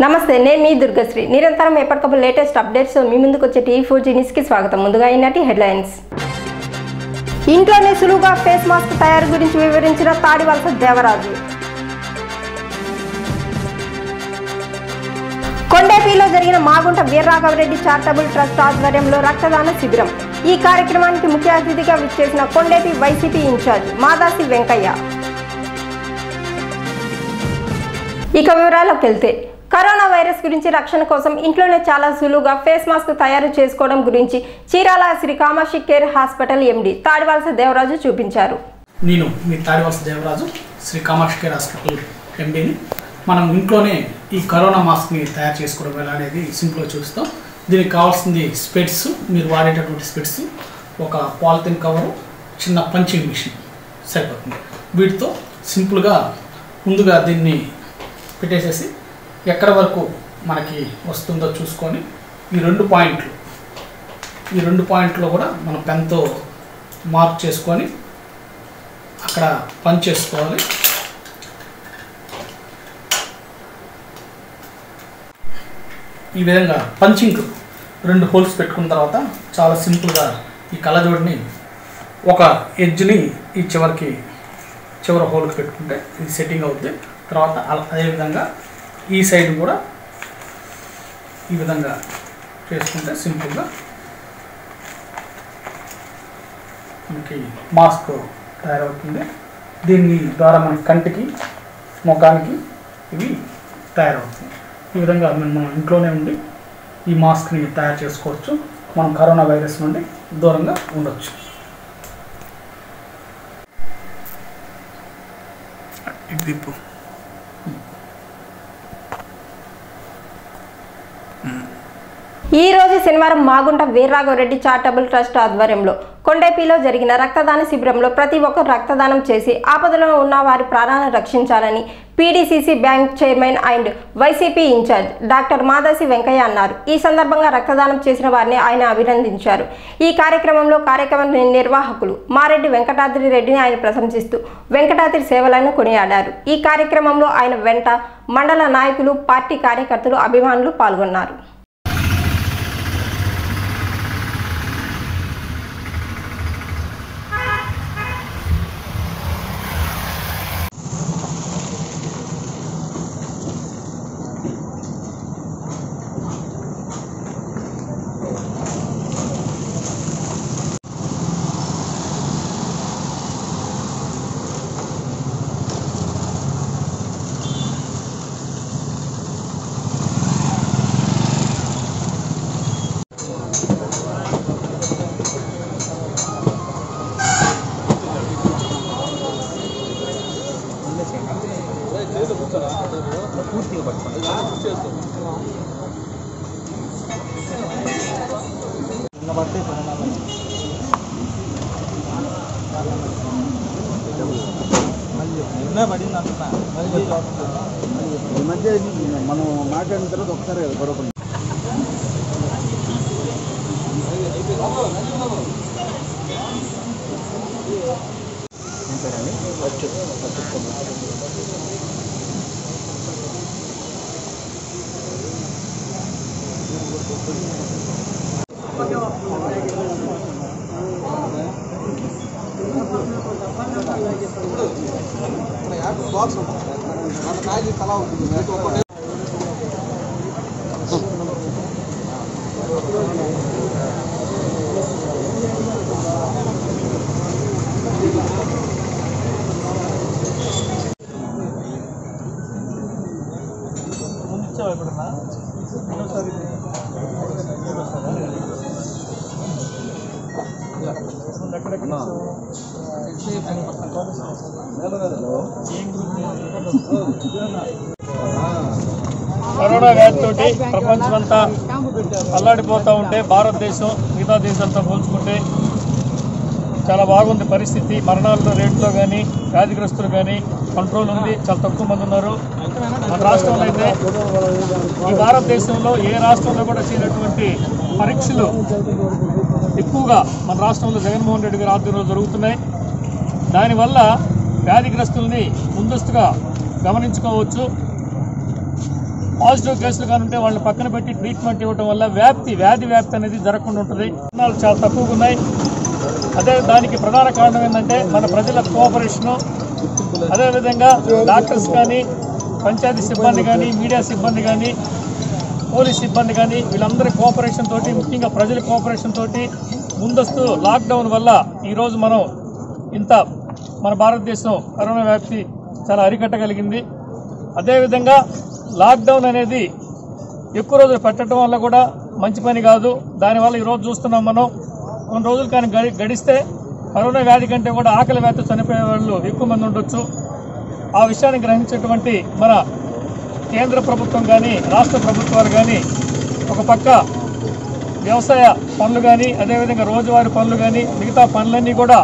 నమస్తే నేను మీ దుర్గశ్రీ నిరంతరం ఎప్పటికప్పుడు లేటెస్ట్ అప్డేట్స్ మీ ముందుకు వచ్చే టీవీ ఫోర్ న్యూస్కి స్వాగతం ముందుగా ఈనాటి హెడ్లైన్స్ ఇంట్లోనే సులువుగా ఫేస్ మాస్క్ తయారు గురించి వివరించిన తాడివలస దేవరాజు కొండేపిలో జరిగిన మాగుంట వీర్రాఘవరెడ్డి చారిటబుల్ ట్రస్ట్ ఆధ్వర్యంలో రక్తదాన శిబిరం ఈ కార్యక్రమానికి ముఖ్య అతిథిగా విచ్చేసిన కొండేపి వైసీపీ ఇన్ఛార్జ్ మాదాసి వెంకయ్య ఇక వివరాల్లోకి వెళ్తే కరోనా వైరస్ గురించి రక్షణ కోసం ఇంట్లోనే చాలా సులువుగా ఫేస్ మాస్క్ తయారు చేసుకోవడం గురించి Chirala Sri Kamakshi care hospital MD Tadivalasa Devaraju చూపించారు నేను మీ తాడివలస దేవరాజు శ్రీ కామాక్షి కేర్ హాస్పిటల్ ఎండీని మనం ఇంట్లోనే ఈ కరోనా మాస్క్ని తయారు చేసుకోవడం ఎలా అనేది సింపుల్గా చూస్తాం దీనికి కావాల్సింది స్పెట్స్ మీరు వాడేటటువంటి స్పెట్స్ ఒక పాలిథిన్ కవరు చిన్న పంచింగ్ మిషన్ సరిపోతుంది వీటితో సింపుల్గా ముందుగా దీన్ని పెట్టేసేసి ఎక్కడ వరకు మనకి వస్తుందో చూసుకొని ఈ రెండు పాయింట్లు ఈ రెండు పాయింట్లో కూడా మనం పెన్తో మార్క్ చేసుకొని అక్కడ పంచ్ చేసుకోవాలి ఈ విధంగా పంచింగ్ రెండు హోల్స్ పెట్టుకున్న తర్వాత చాలా సింపుల్గా ఈ కళ్ళజోడిని ఒక ఎడ్జ్ని ఈ చివరికి చివరి హోల్కి పెట్టుకుంటే ఇది సెట్టింగ్ అవుతుంది తర్వాత అల- అదేవిధంగా ఈ సైడ్ కూడా ఈ విధంగా చేసుకుంటే సింపుల్గా మనకి మాస్క్ తయారవుతుంది దీన్ని ద్వారా మన కంటికి ముఖానికి ఇవి తయారవుతుంది ఈ విధంగా మనం మనం ఇంట్లోనే ఉండి ఈ మాస్క్ని తయారు చేసుకోవచ్చు మనం కరోనా వైరస్ నుండి దూరంగా ఉండొచ్చు ఇది తిప్పు ఈ రోజు శనివారం మాగుంట వీర్రాఘవరెడ్డి చారిటబుల్ ట్రస్ట్ ఆధ్వర్యంలో కొండేపిలో జరిగిన రక్తదాన శిబిరంలో ప్రతి ఒక్కరు రక్తదానం చేసి ఆపదలో ఉన్న వారి ప్రాణాలను రక్షించాలని PDCC bank chairman and YCP in-charge doctor Madasi Venkayya అన్నారు ఈ సందర్భంగా రక్తదానం చేసిన వారిని ఆయన అభినందించారు ఈ కార్యక్రమంలో కార్యక్రమ నిర్వాహకులు మారెడ్డి వెంకటాద్రి రెడ్డిని ఆయన ప్రశంసిస్తూ వెంకటాద్రి సేవలను కొనియాడారు ఈ కార్యక్రమంలో ఆయన వెంట మండల నాయకులు పార్టీ కార్యకర్తలు అభిమానులు పాల్గొన్నారు ఈ మధ్య మనం మాట్లాడిన తర్వాత ఒకసారి కదా గొడవ పడింది. ఏం పేరండి? వచ్చు. వచ్చు. కరోనా వ్యాధితోటి ప్రపంచమంతా అల్లాడిపోతూ ఉంటే భారతదేశం మిగతా దేశాలతో పోల్చుకుంటే చాలా బాగుంది పరిస్థితి మరణాల రేట్లో కానీ వ్యాధిగ్రస్తులు కానీ కంట్రోల్ ఉంది చాలా తక్కువ మంది ఉన్నారు మన రాష్ట్రంలో అయితే ఈ భారతదేశంలో ఏ రాష్ట్రంలో కూడా చేయనటువంటి పరీక్షలు ఎక్కువగా మన రాష్ట్రంలో జగన్మోహన్ రెడ్డి గారి ఆధ్వర్యంలో జరుగుతున్నాయి దానివల్ల వ్యాధిగ్రస్తుల్ని ముందస్తుగా గమనించుకోవచ్చు పాజిటివ్ కేసులు కానుంటే వాళ్ళని పక్కన పెట్టి ట్రీట్మెంట్ ఇవ్వడం వల్ల వ్యాప్తి వ్యాధి వ్యాప్తి అనేది జరగకుండా ఉంటుంది మరణాలు చాలా తక్కువగా ఉన్నాయి అదే దానికి ప్రధాన కారణం ఏంటంటే మన ప్రజల కోఆపరేషను అదేవిధంగా డాక్టర్స్ కానీ పంచాయతీ సిబ్బంది కానీ మీడియా సిబ్బంది కానీ పోలీస్ సిబ్బంది కానీ వీళ్ళందరి కోఆపరేషన్ తోటి ముఖ్యంగా ప్రజల కోఆపరేషన్ తోటి ముందస్తు లాక్డౌన్ వల్ల ఈరోజు మనం ఇంత మన భారతదేశం కరోనా వ్యాప్తి చాలా అరికట్టగలిగింది అదేవిధంగా లాక్డౌన్ అనేది ఎక్కువ రోజులు పెట్టడం వల్ల కూడా మంచి పని కాదు దానివల్ల ఈరోజు చూస్తున్నాం మనం కొన్ని రోజులు కానీ గడి గడిస్తే కరోనా వ్యాధి కంటే కూడా ఆకలి వ్యాధి చనిపోయే వాళ్ళు ఎక్కువ మంది ఉండొచ్చు ఆ విషయాన్ని గ్రహించేటువంటి మన కేంద్ర ప్రభుత్వం కానీ రాష్ట్ర ప్రభుత్వాలు కానీ ఒక పక్క వ్యవసాయ పనులు కానీ అదేవిధంగా రోజువారీ పనులు కానీ మిగతా పనులన్నీ కూడా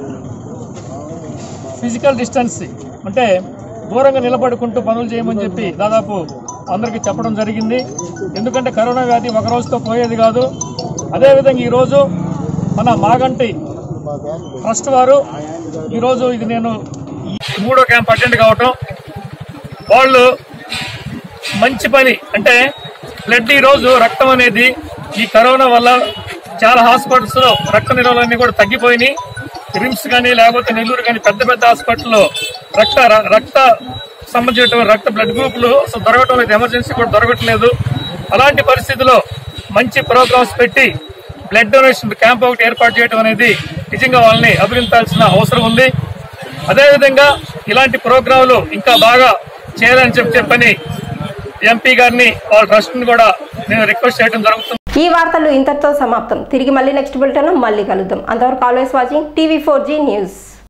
ఫిజికల్ డిస్టెన్స్ అంటే దూరంగా నిలబడుకుంటూ పనులు చేయమని చెప్పి దాదాపు అందరికీ చెప్పడం జరిగింది ఎందుకంటే కరోనా వ్యాధి ఒక రోజుతో పోయేది కాదు అదేవిధంగా ఈరోజు మన మాగంటి ట్రస్ట్ వారు ఈరోజు ఇది నేను ఈ మూడో క్యాంప్ అటెండ్ కావటం వాళ్ళు మంచి పని అంటే బ్లడ్ ఈ రోజు రక్తం అనేది ఈ కరోనా వల్ల చాలా హాస్పిటల్స్ లో రక్త నిల్వలన్నీ కూడా తగ్గిపోయినాయి రిమ్స్ కానీ లేకపోతే నెల్లూరు కానీ పెద్ద పెద్ద హాస్పిటల్లో రక్త ర- రక్త సంబంధించిన రక్త బ్లడ్ గ్రూపులు అసలు దొరకటం లేదు ఎమర్జెన్సీ కూడా దొరకట్లేదు అలాంటి పరిస్థితిలో మంచి ప్రోగ్రామ్స్ పెట్టి బ్లడ్ డొనేషన్ క్యాంప్ ఒకటి ఏర్పాటు చేయడం అనేది నిజంగా వాళ్ళని అభినందించాల్సిన అవసరం ఉంది అదేవిధంగా ఇలాంటి ప్రోగ్రాంలు ఇంకా బాగా చేయాలని చెప్పి చెప్పని ఎంపీ గారిని వాళ్ళ ట్రస్ట్ ని కూడా నేను రిక్వెస్ట్ చేయడం జరుగుతుంది ఈ వార్తలు ఇంతటితో సమాప్తం తిరిగి మళ్ళీ నెక్స్ట్ బులెటిన్ మళ్ళీ కలుద్దాం అంతవరకు always watching TV four G news